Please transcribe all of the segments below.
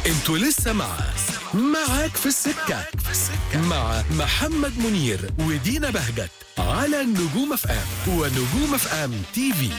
انتوا لسه مع معاك في السكة مع محمد منير ودينا بهجت على النجوم اف ام ونجوم اف ام تي في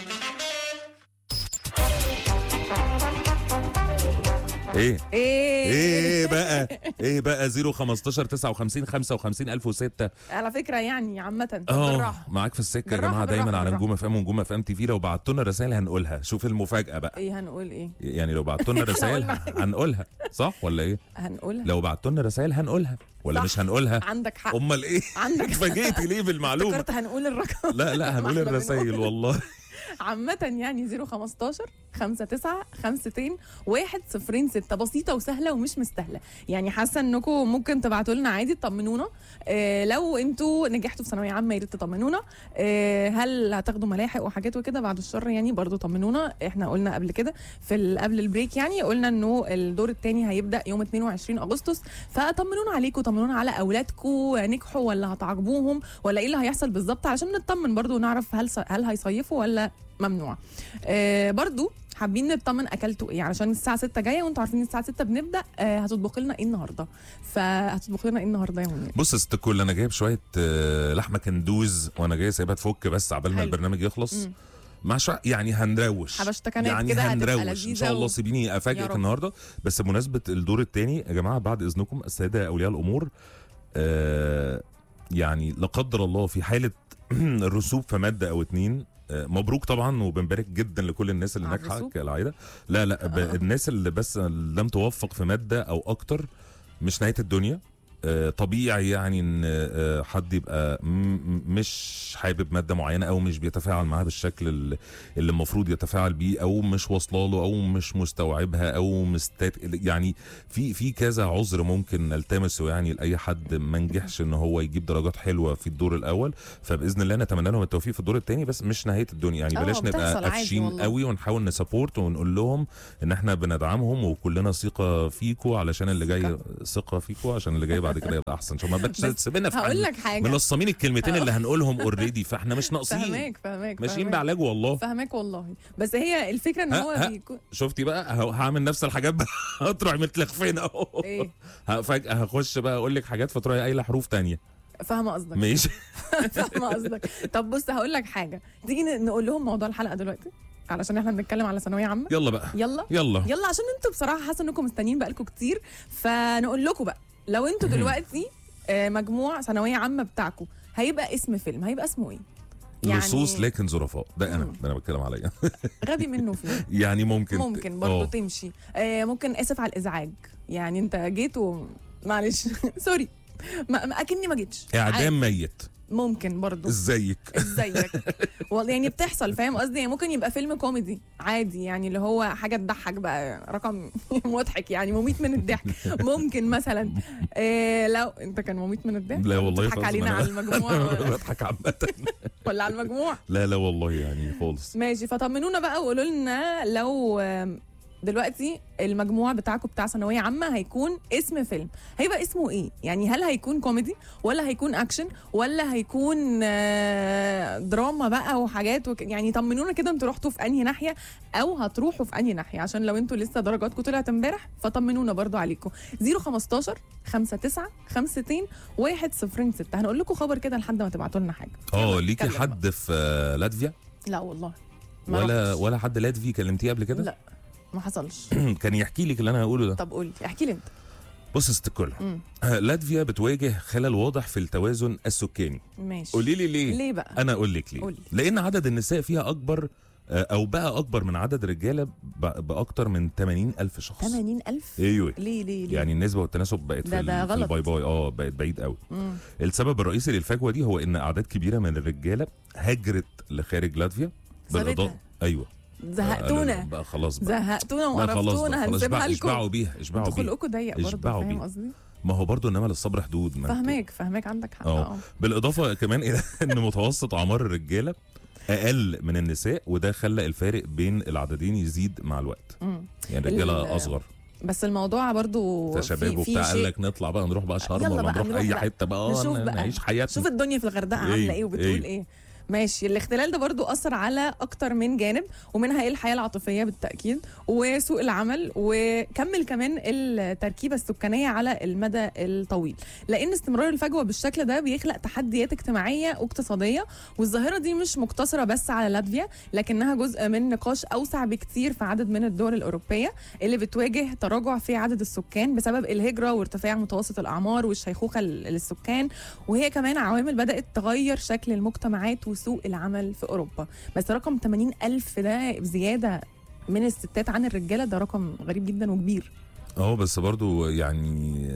ايه ايه ايه بقى ايه بقى 015 59 55 1006 على فكره يعني عامه اه بالراحه معاك في السكه يا بالراحة، جماعه دايما بالراحة، على بالراحة. نجوم اف ام ونجوم اف ام تي في لو بعتوا لنا رسائل هنقولها شوف المفاجاه بقى ايه هنقول ايه يعني لو بعتوا لنا رسائل قلنا هنقولها صح ولا ايه هنقولها لو بعتوا لنا رسائل هنقولها ولا صح. مش هنقولها عندك حق امال ايه عندك حق. اتفاجئتي ليه بالمعلومه افتكرت هنقول الرقم لا لا هنقول ما احنا الرسائل بنقول. والله عامة يعني 015 59 52 1 0 6 بسيطة وسهلة ومش مستاهلة يعني حاسة انكم ممكن تبعتوا لنا عادي تطمنونا آه لو انتوا نجحتوا في ثانوية عامة يا ريت تطمنونا آه هل هتاخدوا ملاحق وحاجات وكده بعد الشر يعني برضو طمنونا احنا قلنا قبل كده في ال- قبل البريك يعني قلنا انه الدور الثاني هيبدأ يوم 22 اغسطس فطمنونا عليكم طمنونا على اولادكم نجحوا ولا هتعاقبوهم ولا ايه اللي هيحصل بالظبط علشان نطمن برضو ونعرف هل هل هيصيفوا ولا ممنوع آه برضو حابين نطمن اكلتوا ايه علشان الساعه 6 جايه وانتوا عارفين الساعه 6 بنبدا آه هتطبخ لنا ايه النهارده فهتطبخ لنا ايه النهارده يا منير بص يا ست الكل انا جايب شويه آه، لحمه كندوز وانا جاي سايبها تفك بس عبال ما حلو. البرنامج يخلص مم. مع شويه يعني هنروش حبشتكنات يعني كده هتبقى هنروش ان لذيذة شاء الله و- سيبيني يا افاجئك رب. النهارده بس بمناسبه الدور الثاني يا جماعه بعد اذنكم الساده اولياء الامور آه يعني لا قدر الله في حاله الرسوب في ماده او اتنين آه، مبروك طبعا وبنبارك جدا لكل الناس اللي على ناجحه الرسوب؟ كالعاده لا لا ب... آه. الناس اللي بس لم توفق في ماده او اكتر مش نهايه الدنيا آه، طبيعي يعني ان آه، حد يبقى م- م- مش حابب ماده معينه او مش بيتفاعل معاها بالشكل ال- اللي المفروض يتفاعل بيه او مش واصله له او مش مستوعبها او مستات يعني في في كذا عذر ممكن نلتمسه يعني لاي حد ما نجحش ان هو يجيب درجات حلوه في الدور الاول فباذن الله نتمنى لهم التوفيق في الدور الثاني بس مش نهايه الدنيا يعني آه، بلاش بتحصل نبقى عادي قافشين والله. قوي ونحاول نسابورت ونقول لهم ان احنا بندعمهم وكلنا ثقه فيكو علشان اللي جاي ثقه فيكو عشان اللي جاي بعد كده يبقى احسن عشان ما بقتش بس تسيبنا في هقول حالنا. لك حاجه منصمين الكلمتين اللي هنقولهم اوريدي فاحنا مش ناقصين فهماك فهماك ماشيين فهماك. بعلاج والله فهمك والله بس هي الفكره ان ها- هو ها. بيكون شفتي بقى ه- هعمل نفس الحاجات بقى هتروح متلخفين اهو ايه ه- فجاه هخش بقى اقول لك حاجات فتروحي قايله حروف تانية فاهمه قصدك ماشي فاهمه قصدك طب بص هقول لك حاجه تيجي ن- نقول لهم موضوع الحلقه دلوقتي علشان احنا بنتكلم على ثانويه عامه يلا بقى يلا يلا يلا عشان انتوا بصراحه حاسه انكم مستنيين بقالكم كتير فنقول لكم بقى لو انتوا دلوقتي آه، مجموع ثانويه عامه بتاعكم هيبقى اسم فيلم هيبقى اسمه ايه لصوص لكن ظرفاء ده انا مم. ده انا بتكلم عليا غبي منه فيه يعني ممكن ممكن برضه آه. تمشي آه ممكن اسف على الازعاج يعني انت جيت و معلش سوري ما ما- اكني ما جيتش عادي. اعدام ميت ممكن برضه ازيك ازيك والله يعني بتحصل فاهم قصدي يعني ممكن يبقى فيلم كوميدي عادي يعني اللي هو حاجه تضحك بقى رقم مضحك يعني مميت من الضحك ممكن مثلا إيه لو انت كان مميت من الضحك لا والله تضحك خالص، علينا أنا- على المجموع بضحك عامة ولا على المجموع لا لا والله يعني خالص ماشي فطمنونا بقى وقولوا لنا لو آم، دلوقتي المجموع بتاعكم بتاع ثانويه عامه هيكون اسم فيلم هيبقى اسمه ايه يعني هل هيكون كوميدي ولا هيكون اكشن ولا هيكون آه، دراما بقى وحاجات وك... يعني طمنونا كده انتوا رحتوا في انهي ناحيه او هتروحوا في انهي ناحيه عشان لو انتوا لسه درجاتكم طلعت امبارح فطمنونا برضو عليكم 015 59 52 106 هنقول لكم خبر كده لحد ما تبعتوا لنا حاجه اه يلا، ليكي اتكلم حد في آه، لاتفيا بقى. لا والله ما ولا رحتش. ولا حد لاتفي كلمتيه قبل كده لا ما حصلش كان يحكي لك اللي انا هقوله ده طب قولي احكي لي انت بص يا ست الكل مم. آه، لاتفيا بتواجه خلل واضح في التوازن السكاني ماشي قولي لي ليه ليه بقى انا اقول لك ليه قولي. لان عدد النساء فيها اكبر آه، او بقى اكبر من عدد الرجاله ب- باكتر من 80 الف شخص 80000 ايوه ليه ليه ليه يعني النسبه والتناسب بقت ده- في, ده ال- في غلط. الباي باي اه بقت بعيد قوي مم. السبب الرئيسي للفجوه دي هو ان اعداد كبيره من الرجاله هاجرت لخارج لاتفيا سابتها. ايوه زهقتونا بقى خلاص بقى زهقتونا لا خلاص بقى وقرفتونا خلاص هنسيبها اشبعوا- لكم اشبعوا بيها اشبعوا انتوا بيها خلقكم ضيق برضه اشبعوا فاهم بيها. قصدي ما هو برضه انما للصبر حدود ما انتوا- فهماك فهماك عندك حق اه. اه بالاضافه كمان الى ان متوسط اعمار الرجاله اقل من النساء وده خلى الفارق بين العددين يزيد مع الوقت مم. يعني ال- الرجاله اصغر بس الموضوع برضو ده شباب في- في وبتاع قال شيء- لك نطلع بقى نروح بقى شرم يلا ولا بقى نروح نروح اي بقى. حته بقى نشوف اه بقى. نعيش حياتنا شوف الدنيا في الغردقه ايه، عامله ايه وبتقول ايه. ايه ماشي الاختلال ده برضو اثر على اكتر من جانب ومنها ايه الحياه العاطفيه بالتاكيد وسوق العمل وكمل كمان التركيبه السكانيه على المدى الطويل لان استمرار الفجوه بالشكل ده بيخلق تحديات اجتماعيه واقتصاديه والظاهره دي مش مقتصره بس على لاتفيا لكنها جزء من نقاش اوسع بكتير في عدد من الدول الاوروبيه اللي بتواجه تراجع في عدد السكان بسبب الهجره وارتفاع متوسط الاعمار والشيخوخه للسكان وهي كمان عوامل بدات تغير شكل المجتمعات وسوق العمل في اوروبا بس رقم 80 الف ده زياده من الستات عن الرجاله ده رقم غريب جدا وكبير اه بس برضو يعني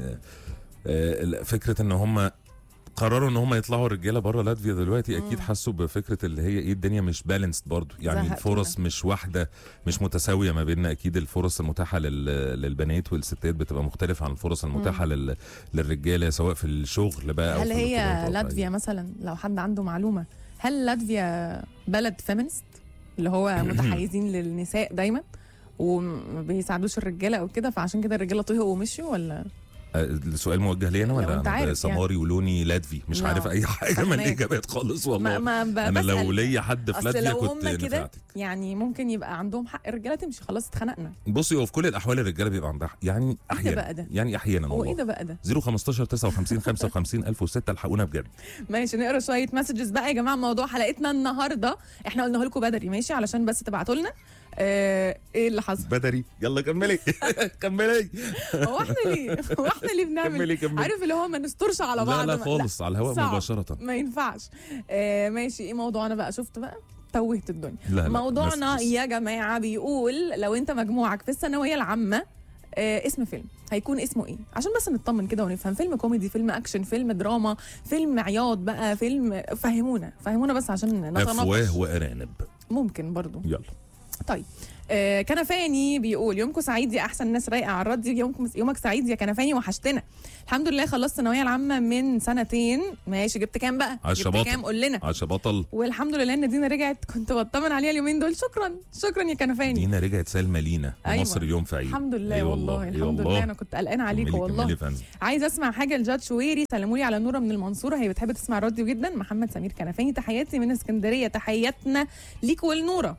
آه، فكره ان هم قرروا ان هم يطلعوا الرجاله بره لاتفيا دلوقتي اكيد مم. حسوا بفكره اللي هي ايه الدنيا مش بالانسد برضو يعني زهق الفرص مش واحده مش متساويه ما بيننا اكيد الفرص المتاحه لل- للبنات والستات بتبقى مختلفه عن الفرص المتاحه لل... للرجاله سواء في الشغل بقى أو هل في هي الارتباطات لاتفيا مثلا لو حد عنده معلومه هل لاتفيا بلد فيمينست اللي هو متحيزين للنساء دايما وما بيساعدوش الرجاله او كده فعشان كده الرجاله طهقوا ومشوا ولا آه، السؤال موجه لي انا لو ولا أنت انا عارف سماري ولوني لاتفي مش لا. عارف اي حاجه من فهماك. الاجابات خالص والله ما, ما ب- انا لو بسأل. ليا حد في اصل لاتفيا لو كنت هم كده نفعتك يعني ممكن يبقى عندهم حق الرجاله تمشي خلاص اتخنقنا بصي هو في كل الاحوال الرجاله بيبقى عندها حق. يعني احيانا بقى ده؟ يعني احيانا هو ايه والله ده بقى ده 015 59 55 1006 الحقونا بجد ماشي نقرا شويه مسجز بقى يا جماعه موضوع حلقتنا النهارده احنا قلنا لكم بدري ماشي علشان بس تبعتوا لنا آه ايه اللي حصل بدري يلا كملي كملي هو احنا ليه هو احنا ليه بنعمل كملي كملي عارف اللي هو ما نسترش على لا بعض لا ما- خالص على الهواء صعب. مباشره ما ينفعش آه ماشي ايه موضوعنا بقى شفت بقى توهت الدنيا لا لا موضوعنا messages. يا جماعه بيقول لو انت مجموعك في الثانويه العامه آه اسم فيلم هيكون اسمه ايه عشان بس نطمن كده ونفهم فيلم كوميدي فيلم اكشن فيلم دراما فيلم عياط بقى فيلم فهمونا فهمونا بس عشان نتناقش افواه وارانب ممكن برضو يلا طيب آه كنفاني بيقول يومكم سعيد يا احسن ناس رايقه على الراديو يومكم يومك سعيد يا كنفاني وحشتنا الحمد لله خلصت الثانويه العامه من سنتين ماشي جبت كام بقى عاش جبت بطل. كام قول لنا عشا بطل والحمد لله ان دينا رجعت كنت بطمن عليها اليومين دول شكرا شكرا يا كنفاني دينا رجعت سلمى لينا أيوة. مصر اليوم في عيد الحمد لله أي والله أي الحمد لله انا كنت قلقانه عليكم كملي- والله كملي فانز. عايزه اسمع حاجه لجاد شويري سلموا لي على نوره من المنصوره هي بتحب تسمع الراديو جدا محمد سمير كنفاني تحياتي من اسكندريه تحياتنا ليك ولنوره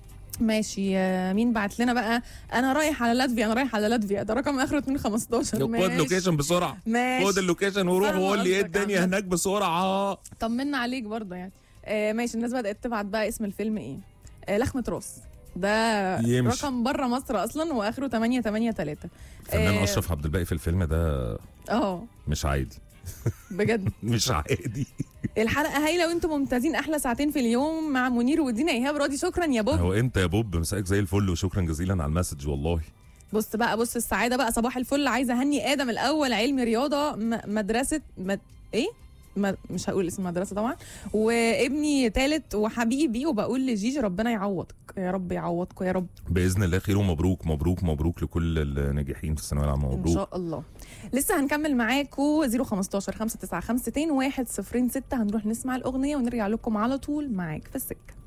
ماشي آه، مين بعت لنا بقى انا رايح على لاتفيا انا رايح على لاتفيا ده رقم اخره 215 خد ماشي لوكيشن بسرعه ماشي خد اللوكيشن وروح فاهمة وقول لي ايه قصدك الدنيا عامة. هناك بسرعه طمنا عليك برضه يعني آه ماشي الناس بدات تبعت بقى اسم الفيلم ايه آه لخمه راس ده يمشي. رقم بره مصر اصلا واخره 883 فنان آه. اشرف عبد الباقي في الفيلم ده اه مش عادي بجد مش عادي الحلقه هايله وانتم ممتازين احلى ساعتين في اليوم مع منير ودينا ايهاب راضي شكرا يا بوب هو انت يا بوب مساك زي الفل وشكرا جزيلا على المسج والله بص بقى بص السعاده بقى صباح الفل عايزه اهني ادم الاول علمي رياضه م- مدرسه مد... ايه ما مش هقول اسم المدرسه طبعا وابني تالت وحبيبي وبقول لجيجي ربنا يعوضك يا رب يعوضكم يا رب باذن الله خير ومبروك مبروك مبروك لكل الناجحين في الثانويه العامه ان مبروك شاء الله لسه هنكمل معاكم 015 595 106 هنروح نسمع الاغنيه ونرجع لكم على طول معاك في السكه